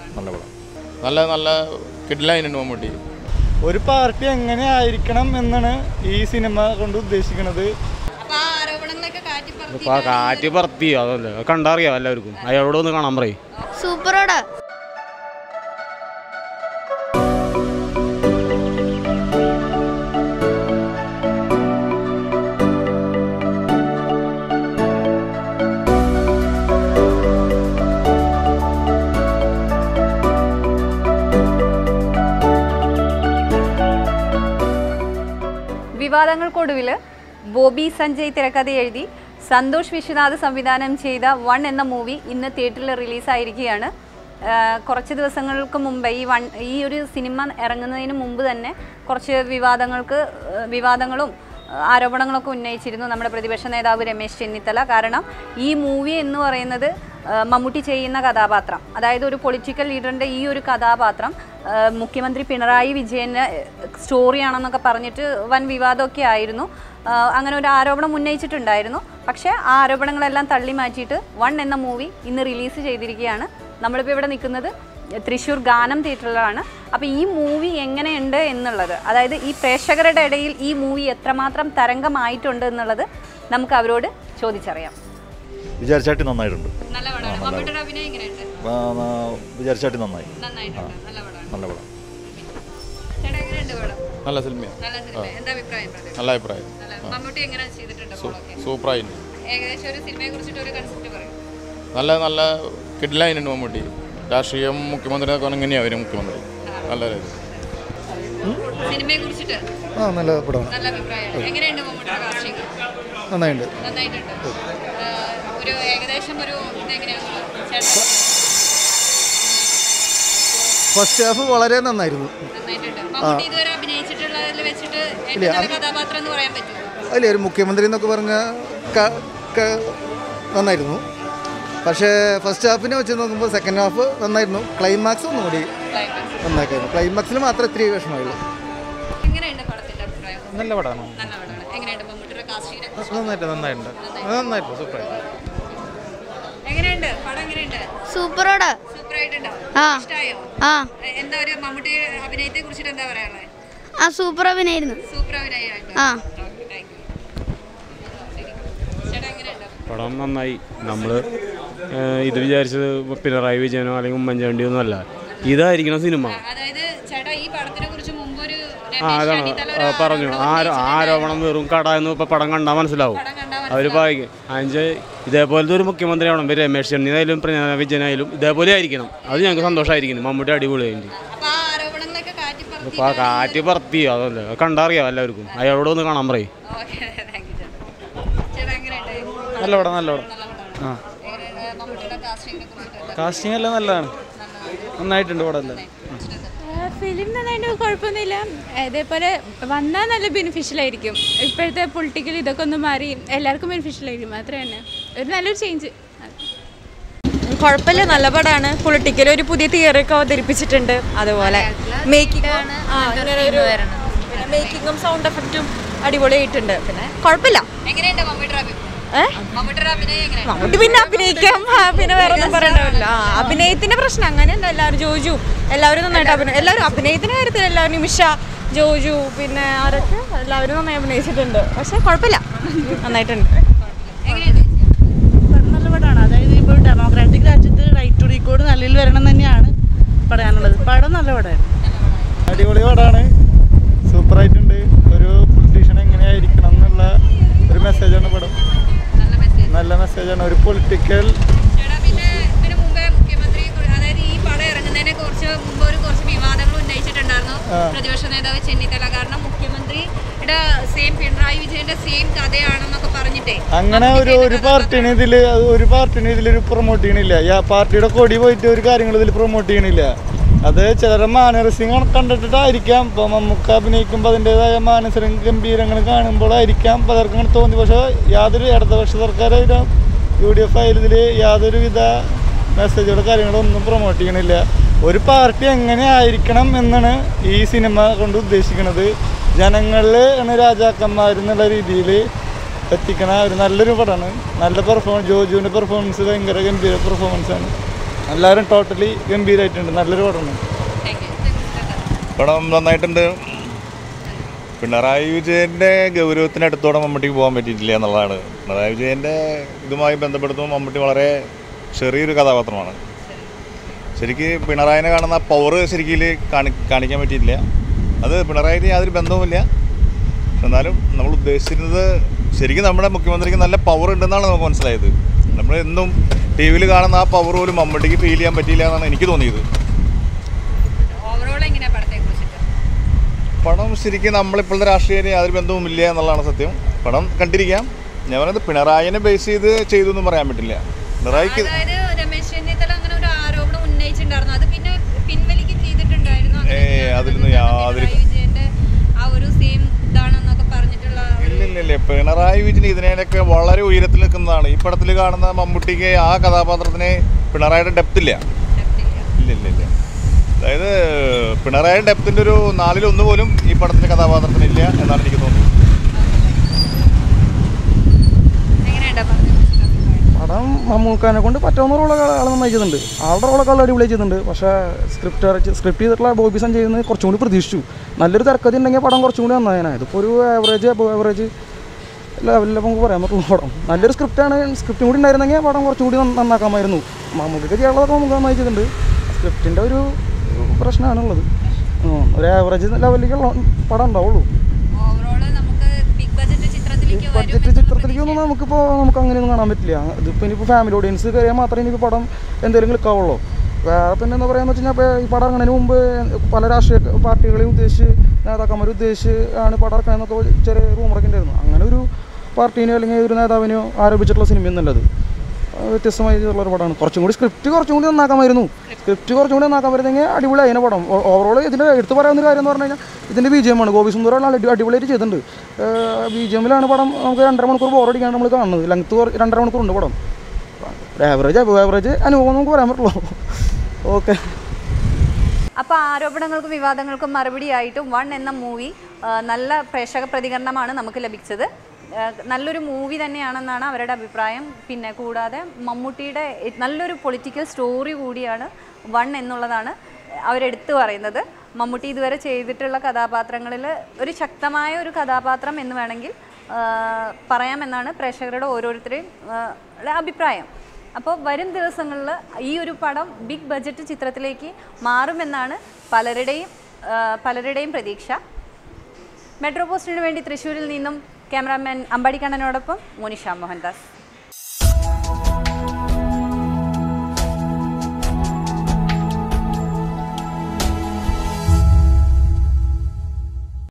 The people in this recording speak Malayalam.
നല്ല പടം നല്ല നല്ല കിഡ്ലൈനുണ്ട് മമ്മൂട്ടി ഒരു പാർട്ടി എങ്ങനെ ആയിരിക്കണം എന്നാണ് ഈ സിനിമ കൊണ്ട് ഉദ്ദേശിക്കുന്നത് അപ്പൊ ആ ആരോപണങ്ങളൊക്കെ കാറ്റിപ്പറത്തി ഇപ്പൊ ആ കാറ്റ് പറത്തി അതല്ലേ അത് കണ്ടറിയാം എല്ലാവർക്കും അയാളോട് ഒന്ന് കാണാൻ പറയും സൂപ്പറോടാ വിവാദങ്ങൾക്കൊടുവിൽ ബോബി സഞ്ജയ് തിരക്കഥ എഴുതി സന്തോഷ് വിശ്വനാഥ് സംവിധാനം ചെയ്ത വൺ എന്ന മൂവി ഇന്ന് തിയേറ്ററിൽ റിലീസായിരിക്കുകയാണ് ആഹ് കുറച്ച് ദിവസങ്ങൾക്ക് മുമ്പ് ഈ വൺ ഈ ഒരു സിനിമ ഇറങ്ങുന്നതിന് മുമ്പ് തന്നെ കുറച്ച് വിവാദങ്ങൾക്ക് ആഹ് വിവാദങ്ങളും ആഹ് ആരോപണങ്ങളൊക്കെ ഉന്നയിച്ചിരുന്നു നമ്മുടെ പ്രതിപക്ഷ നേതാവ് രമേശ് ചെന്നിത്തല കാരണം ഈ മൂവി എന്ന് പറയുന്നത് ആഹ് മമ്മൂട്ടി ചെയ്യുന്ന കഥാപാത്രം അതായത് ഒരു പൊളിറ്റിക്കൽ ലീഡറിൻ്റെ ഈ ഒരു കഥാപാത്രം ആഹ് മുഖ്യമന്ത്രി പിണറായി വിജയൻ്റെ സ്റ്റോറിയാണെന്നൊക്കെ പറഞ്ഞിട്ട് വൻ വിവാദമൊക്കെ ആയിരുന്നു ആഹ് അങ്ങനെ ഒരു ആരോപണം ഉന്നയിച്ചിട്ടുണ്ടായിരുന്നു പക്ഷേ ആ ആരോപണങ്ങളെല്ലാം തള്ളി മാറ്റിയിട്ട് വൺ എന്ന മൂവി ഇന്ന് റിലീസ് ചെയ്തിരിക്കുകയാണ് നമ്മളിപ്പോൾ ഇവിടെ നിൽക്കുന്നത് തൃശ്ശൂർ ഗാനം തിയേറ്ററിലാണ് അപ്പോൾ ഈ മൂവി എങ്ങനെയുണ്ട് എന്നുള്ളത് അതായത് ഈ പ്രേക്ഷകരുടെ ഇടയിൽ ഈ മൂവി എത്രമാത്രം തരംഗമായിട്ടുണ്ട് എന്നുള്ളത് നമുക്ക് അവരോട് ചോദിച്ചറിയാം വിചാരിച്ചാട്ടി നന്നായിട്ടുണ്ട് നല്ല പടമാണ് മമ്മൂട്ടിയുടെ അഭിനയം എങ്ങനെയുണ്ട് ആ, ആ, വിചാരിച്ചാട്ടി നന്നായി നന്നായിട്ടുണ്ട് നല്ല പടമാണ് നല്ല പടം ചേട്ടാ എങ്ങനെയുണ്ട് പടം നല്ല സിനിമയാണ് നല്ല സിനിമ എന്താ അഭിപ്രായം പ്രതിഭ? നല്ല അഭിപ്രായം നല്ല മമ്മൂട്ടി എങ്ങനെ ചെയ്തിട്ടുണ്ട് പടമൊക്കെ സൂപ്പറായിട്ടുണ്ട് ഏകദേശം ഒരു സിനിമയെ കുറിച്ചിട്ട് ഒരു കൺസെപ്റ്റ് പറയും നല്ല നല്ല കിഡ്ലൈനുണ്ട് മമ്മൂട്ടി രാഷ്ട്രീയം മുഖ്യമന്ത്രി എന്നൊക്കെ പറഞ്ഞാൽ എങ്ങനെയാണ് വരും മുഖ്യമന്ത്രി നല്ല രീതി സിനിമയെ കുറിച്ചിട്ട് ആ നല്ല പടമാണ് നല്ല അഭിപ്രായമാണ് എങ്ങനെയുണ്ട് മമ്മൂട്ടിയുടെ കാർഷിക നന്നായിട്ടുണ്ട് നന്നായിട്ടുണ്ട് ആഹ് ഒരു ഏകദേശം ഒരു ഇതെങ്ങനെയാണ് ചേട്ടാ ഫസ്റ്റ് ഹാഫ് വളരെ നന്നായിരുന്നു നന്നായിട്ടുണ്ട് മമ്മൂട്ടി ഇതുവരെ അഭിനയിച്ചിട്ടുള്ളതിൽ വെച്ചിട്ട് ഏറ്റവും നല്ല കഥാപാത്രം എന്ന് പറയാൻ പറ്റുമോ അല്ലേ ഒരു മുഖ്യമന്ത്രി എന്നൊക്കെ പറഞ്ഞ നന്നായിരുന്നു പക്ഷേ ഫസ്റ്റ് ഹാഫിനെ വെച്ച് നോക്കുമ്പോൾ സെക്കൻഡ് ഹാഫ് നന്നായിരുന്നു ക്ലൈമാക്സ് ഒന്നും കൂടി ക്ലൈമാക്സ് നന്നാക്കായിരുന്നു ക്ലൈമാക്സിൽ മാത്രം ഇത്തിരി വിഷമമായുള്ളൂ എങ്ങനെയുണ്ട് പടത്തിന്റെ അഭിപ്രായം നല്ല പടമാണ് നല്ല പടമാണ് എങ്ങനെയുണ്ട് മമ്മൂട്ടിയുടെ കാർഷിക നന്നായിട്ട് നന്നായിട്ടുണ്ട് നന്നായിട്ട് സൂപ്പറായിട്ട് എങ്ങനെയുണ്ട് പടം എങ്ങനെയുണ്ട് സൂപ്പറോടാ സൂപ്പർ ആയിട്ടുണ്ടോ ആ ഇഷ്ടമായോ ആ എ- എന്താ ഒരു മമ്മൂട്ടി അഭിനയത്തെ കുറിച്ചിട്ട് എന്താ പറയാനുള്ളത് ആ സൂപ്പർ അഭിനയായിരുന്നു സൂപ്പർ അഭിനയമായിട്ട് ആ. ചേട്ടാ എങ്ങനെയുണ്ട് പടം നന്നായി നമ്മൾ ഇത് വിചാരിച്ചത് പിണറായി വിജയനോ അല്ലെങ്കിൽ ഉമ്മൻചാണ്ടിയോ ഒന്നുമല്ല ഇതായിരിക്കണം സിനിമ അതായത് ചേട്ടാ ഈ പടത്തിനെ കുറിച്ച് മുമ്പ് ഒരു ആ അതാണ് ആ, പറഞ്ഞു ആരോ ആരോപണം വെറും കട എന്ന് ഇപ്പം പടം കണ്ടാൽ മനസ്സിലാവും പടം കണ്ടാൽ അവർ വായിക്കും അഞ്ച് ഇതേപോലത്തെ ഒരു മുഖ്യമന്ത്രി ആവണം ഇപ്പം രമേശ് ചെന്നിയായാലും പിണറായി വിജയനായാലും ഇതേപോലെ ആയിരിക്കണം അത് ഞങ്ങൾക്ക് സന്തോഷമായിരിക്കുന്നു മമ്മൂട്ടി അടിപൊളിയായിട്ട് അപ്പൊ ആ ആരോപണങ്ങളൊക്കെ കാറ്റിപ്പറത്തി ഇപ്പം ആ കാറ്റ് പറത്തി അതല്ലേ അത് കണ്ടറിയാം എല്ലാവർക്കും അയാളോട് ഒന്ന് കാണാൻ പറയും ഓക്കെ താങ്ക് യു ചേട്ടാ ചേട്ടാ എങ്ങനെയുണ്ട് നല്ല പടം നല്ല പടം നല്ല പടമാണ് എങ്ങനെയുണ്ട് മമ്മൂട്ടിയുടെ കാസ്റ്റിങ്ങിനെ കുറിച്ചിട്ട് കാസ്റ്റിംഗ് എല്ലാം നല്ലതാണ് നന്നായിട്ടുണ്ട് പടം എല്ലാം ഫിലിം നന്നായിട്ട് കുഴപ്പമൊന്നുമില്ല ഇതേപോലെ വന്നാൽ നല്ല ബെനിഫിഷ്യൽ ആയിരിക്കും ഇപ്പോഴത്തെ പൊളിറ്റിക്കൽ ഇതൊക്കെ ഒന്ന് മാറി എല്ലാവർക്കും ബെനിഫിഷ്യൽ ആയിരിക്കും അത്ര തന്നെ ഒരു നല്ലൊരു ചേഞ്ച് കുഴപ്പമില്ല നല്ല പടമാണ് പൊളിറ്റിക്കൽ ഒരു പുതിയ തിയറി ഒക്കെ അവതരിപ്പിച്ചിട്ടുണ്ട് അതുപോലെ മേക്കിംഗ് മേക്കിങ്ങും സൗണ്ട് എഫക്റ്റും അടിപൊളിയായിട്ടുണ്ട് പിന്നെ കുഴപ്പമില്ല എങ്ങനെയുണ്ട് മമ്മൂട്ടിയുടെ അഭിപ്രായം മമ്മൂട്ടിയുടെ അഭിനയം എങ്ങനെയുണ്ട് മമ്മൂട്ടി പിന്നെ അഭിനയിക്കാം ആ, പിന്നെ വേറെ ഒന്നും പറയണ്ടല്ലോ ആ അഭിനയത്തിന്റെ പ്രശ്നം അങ്ങനെയല്ല എല്ലാവരും ജോജു എല്ലാവരും നന്നായിട്ട് അഭിനയം എല്ലാവരും അഭിനയത്തിന്റെ കാര്യത്തിൽ എല്ലാവരും നിമിഷ ജോജു പിന്നെ ആരൊക്കെ എല്ലാവരും നന്നായി അഭിനയിച്ചിട്ടുണ്ട് പക്ഷെ കുഴപ്പമില്ല നന്നായിട്ടുണ്ട് എങ്ങനെയുണ്ട് നല്ല പടമാണ് അതായത് ഇപ്പോൾ ഡെമോക്രാറ്റിക് രാജ്യത്ത് റൈറ്റ് ടു റീകോഡ് നിലയിൽ വരണം തന്നെയാണ് പറയാനുള്ളത് പടം നല്ല പടമായിരുന്നു അടിപൊളി പടമാണ് സൂപ്പറായിട്ടുണ്ട് ഒരു പൊളിറ്റീഷ്യൻ എങ്ങനെയായിരിക്കണം എന്നുള്ള ഒരു മെസ്സേജാണ് പടം നല്ല മെസ്സേജ് നല്ല മെസ്സേജാണ് ഒരു പൊളിറ്റിക്കൽ ചേട്ടാ പിന്നെ ഇതിന് മുമ്പേ മുഖ്യമന്ത്രി കു- അതായത് ഈ പടം ഇറങ്ങുന്നതിനെ കുറിച്ച് മുമ്പ് ഒരു കുറച്ച് വിവാദങ്ങൾ ഉന്നയിച്ചിട്ടുണ്ടായിരുന്നു പ്രതിപക്ഷ നേതാവ് ചെന്നിത്തല കാരണം മുഖ്യമന്ത്രിയുടെ സെയിം പിണറായി വിജയന്റെ സെയിം കഥയാണെന്നൊക്കെ പറഞ്ഞിട്ടേ അങ്ങനെ ഒരു ഒരു പാർട്ടിന് ഇതിൽ ഒരു പാർട്ടിന് ഇതിലൊരു പ്രൊമോട്ട് ചെയ്യണില്ല ഈ ആ പാർട്ടിയുടെ കൊടി പോയിട്ട് ഒരു കാര്യങ്ങൾ ഇതിൽ പ്രൊമോട്ട് ചെയ്യണില്ല അത് ചിലരെ മാനരസ്യം കണ്ടിട്ടായിരിക്കാം ഇപ്പോൾ നമുക്ക് അഭിനയിക്കുമ്പോൾ അതിൻ്റെതായ മാനസരം ഗംഭീരങ്ങൾ കാണുമ്പോഴായിരിക്കാം പലർക്കും അങ്ങനെ തോന്നി പക്ഷേ യാതൊരു ഇടതുപക്ഷ സർക്കാരായാലും യു ഡി എഫ് ആയാലും ഇതിൽ യാതൊരുവിധ മെസ്സേജുകളോ കാര്യങ്ങളോ ഒന്നും പ്രൊമോട്ട് ചെയ്യണില്ല ഒരു പാർട്ടി എങ്ങനെ ആയിരിക്കണം എന്നാണ് ഈ സിനിമ കൊണ്ട് ഉദ്ദേശിക്കുന്നത് ജനങ്ങളിൽ ആണ് രാജാക്കന്മാരെന്നുള്ള രീതിയിൽ എത്തിക്കണ ഒരു നല്ലൊരു പടമാണ് നല്ല പെർഫോമൻസ് ജോജുവിൻ്റെ പെർഫോമൻസ് ഭയങ്കര ഗംഭീര പെർഫോമൻസ് ആണ് എല്ലാവരും ടോട്ടലി ഗംഭീരമായിട്ടുണ്ട് നല്ലൊരു പടമാണ് പടം നന്നായിട്ടുണ്ട് പിണറായി വിജയൻ്റെ ഗൗരവത്തിനടുത്തോടെ മമ്മൂട്ടിക്ക് പോകാൻ പറ്റിയിട്ടില്ല എന്നുള്ളതാണ് പിണറായി വിജയൻ്റെ ഇതുമായി ബന്ധപ്പെടുത്തുമ്പോൾ മമ്മൂട്ടി വളരെ ചെറിയൊരു കഥാപാത്രമാണ് ശരിക്ക് പിണറായിനെ കാണുന്ന ആ പവർ ശരിക്കും കാണി കാണിക്കാൻ പറ്റിയിട്ടില്ല അത് പിണറായിക്ക് യാതൊരു ബന്ധവുമില്ല എന്നാലും നമ്മൾ ഉദ്ദേശിച്ചിരുന്നത് ശരിക്കും നമ്മുടെ മുഖ്യമന്ത്രിക്ക് നല്ല പവർ ഉണ്ടെന്നാണ് നമുക്ക് മനസ്സിലായത് നമ്മൾ എന്നും ടി വിയിൽ കാണുന്ന ആ പവർ പോലും മമ്മൂട്ടിക്ക് ഫീൽ ചെയ്യാൻ പറ്റിയില്ല എന്നാണ് എനിക്ക് തോന്നിയത് ഓവറോൾ എങ്ങനെയാ പടത്തെ കുറിച്ചിട്ട് പടം ശരിക്കും നമ്മളിപ്പോഴത്തെ രാഷ്ട്രീയം യാതൊരു ബന്ധവുമില്ല എന്നുള്ളതാണ് സത്യം പടം കണ്ടിരിക്കാം ഞാൻ പറയുന്നത് പിണറായിനെ ബേസ് ചെയ്ത് ചെയ്തു എന്നും പറയാൻ പറ്റില്ല പിണറായിക്ക് അതായത് രമേശ് ചെന്നിത്തല അങ്ങനെ ഒരു ആരോപണം ഉന്നയിച്ചിട്ടുണ്ടായിരുന്നു അത് പിന്നെ പിൻവലിക്ക് ചെയ്തിട്ടുണ്ടായിരുന്നു അങ്ങനെ ഏയ് അതിലൊന്നും പിണറായി യാതൊരു വിജയന്റെ ആ ഒരു സെയിം ഇതാണെന്നൊക്കെ പറഞ്ഞിട്ടുള്ള ഒരു ഇല്ല ഇല്ല ഇല്ല പിണറായി വിജയൻ ഇതിനൊക്കെ വളരെ ഉയരത്തിൽ നിൽക്കുന്നതാണ് ഈ പടത്തിൽ കാണുന്ന മമ്മൂട്ടിക്ക് ആ കഥാപാത്രത്തിന് പിണറായിയുടെ ഡെപ്ത് ഇല്ല ഇല്ല ഇല്ല ഇല്ല അതായത് പിണറായി ഡെപ്തിൻ്റെ ഒരു നാലിലൊന്ന് പോലും ഈ പടത്തിൻ്റെ കഥാപാത്രത്തിന് ഇല്ല എന്നാണ് എനിക്ക് തോന്നുന്നത് എങ്ങനെയുണ്ടാ പറഞ്ഞത് പടം മമ്മൂക്കാനെ കൊണ്ട് പറ്റാവുന്ന റോളൊക്കെ ആൾ നന്നായി ചെയ്യുന്നുണ്ട് ആളുടെ റോളൊക്കെ ആൾ അടിപൊളി ചെയ്യുന്നുണ്ട് പക്ഷേ സ്ക്രിപ്റ്റ് സ്ക്രിപ്റ്റ് ചെയ്തിട്ടുള്ള ബോബി സഞ്ജയ് നിന്ന് കുറച്ചും കൂടി പ്രതീക്ഷിച്ചു നല്ലൊരു തിരക്കഥ ഉണ്ടെങ്കിൽ പടം കുറച്ചും കൂടി നന്നായനെ ഇതിപ്പോൾ ഒരു ആവറേജ് അബോ ആവറേജ് ലെവലിൽ നമുക്ക് പറയാൻ പറ്റുള്ളൂ പടം നല്ലൊരു സ്ക്രിപ്റ്റാണ് സ്ക്രിപ്റ്റും കൂടി ഉണ്ടായിരുന്നെങ്കിൽ പടം കുറച്ചും കൂടി നന്ന- നന്നാക്കാമായിരുന്നു മമ്മൂക്കൊക്കെ ചെയ്യാനുള്ളതൊക്കെ നമുക്ക് നന്നായി ചെയ്തിട്ടുണ്ട് സ്ക്രിപ്റ്റിൻ്റെ ഒരു പ്രശ്നമാണുള്ളത് ഉം, ഒരു ആവറേജ് ലെവലിലേക്കുള്ള പടം ഉണ്ടാവുള്ളൂ ഓവറോൾ നമുക്ക് ബിഗ് ബജറ്റ് ചിത്രത്തിലേക്ക് വരും ബഡ്ജറ്റ് ചിത്രത്തിലേക്കൊന്നും നമുക്കിപ്പോൾ നമുക്ക് അങ്ങനെയൊന്നും കാണാൻ പറ്റില്ല ഇതിപ്പോൾ ഇനിയിപ്പോൾ ഫാമിലി ഓഡിയൻസ് കയറിയാൽ മാത്രമേ ഇനിയിപ്പോൾ പടം എന്തെങ്കിലും ക്ലിക്കാവുള്ളൂ വേറെ പിന്നെ എന്താ പറയുക വെച്ച് കഴിഞ്ഞാൽ ഇപ്പോൾ ഈ പടം ഇറങ്ങുന്നതിന് മുമ്പ് പല രാഷ്ട്രീയ പാർട്ടികളെയും ഉദ്ദേശിച്ച് നേതാക്കന്മാരെ ഉദ്ദേശിച്ച് ആണ് പടം ഇറക്കണമെന്നൊക്കെ ചെറിയ റൂമറൊക്കെ ഉണ്ടായിരുന്നു അങ്ങനെ ഒരു പാർട്ടീനെയോ അല്ലെങ്കിൽ ഒരു നേതാവിനെയോ ആരോപിച്ചിട്ടുള്ള സിനിമയൊന്നുമല്ലത് വ്യത്യസ്തമായി ചെയ്തിട്ടുള്ള ഒരു പടമാണ് കുറച്ചും കൂടി സ്ക്രിപ്റ്റ് കുറച്ചും കൂടി നന്നാക്കാമായിരുന്നു സ്ക്രിപ്റ്റ് കുറച്ചും കൂടി നന്നാക്കാൻ പറ്റുന്നെങ്കിൽ അടിപൊളി അതിനെ പടം ഓവറോൾ ഇതിൻ്റെ എടുത്ത് പറയാവുന്ന ഒരു കാര്യം എന്ന് പറഞ്ഞു കഴിഞ്ഞാൽ ഇതിൻ്റെ ബി ജി എം ആണ് ഗോപി സുന്ദരം അടി അടിപൊളിയായിട്ട് ചെയ്തിട്ടുണ്ട് ബി ജി എമ്മിലാണ് പടം നമുക്ക് രണ്ടര മണിക്കൂർ ബോറടിക്കാണ്ട് നമ്മൾ കാണുന്നത് ലെങ്ത്ത് രണ്ടര മണിക്കൂർ ഉണ്ട് പടം ആവറേജ് അബോ ആവറേജ് അനുഭവം നമുക്ക് പറയാൻ പറ്റുള്ളൂ ഓക്കെ അപ്പോൾ ആരോപണങ്ങൾക്കും വിവാദങ്ങൾക്കും മറുപടിയായിട്ടും വൺ എന്ന മൂവി നല്ല പ്രേക്ഷക പ്രതികരണമാണ് നമുക്ക് ലഭിച്ചത് ആ, നല്ലൊരു മൂവി തന്നെയാണെന്നാണ് അവരുടെ അഭിപ്രായം പിന്നെ കൂടാതെ മമ്മൂട്ടിയുടെ നല്ലൊരു പൊളിറ്റിക്കൽ സ്റ്റോറി കൂടിയാണ് വൺ എന്നുള്ളതാണ് അവരെടുത്തു പറയുന്നത് മമ്മൂട്ടി ഇതുവരെ ചെയ്തിട്ടുള്ള കഥാപാത്രങ്ങളിൽ ഒരു ശക്തമായ ഒരു കഥാപാത്രം എന്ന് വേണമെങ്കിൽ ആ, പറയാമെന്നാണ് പ്രേക്ഷകരുടെ ഓരോരുത്തരുടെയും ആ, ഉള്ള അഭിപ്രായം അപ്പോൾ വരും ദിവസങ്ങളിൽ ഈ ഒരു പടം ബിഗ് ബഡ്ജറ്റ് ചിത്രത്തിലേക്ക് മാറുമെന്നാണ് പലരുടെയും ആ, പലരുടെയും പ്രതീക്ഷ മെട്രോ പോസ്റ്റിന് വേണ്ടി തൃശ്ശൂരിൽ നിന്നും ക്യാമറാമാൻ അമ്പാടിക്കണ്ണനോടൊപ്പം മോനിഷ മോഹൻദാസ്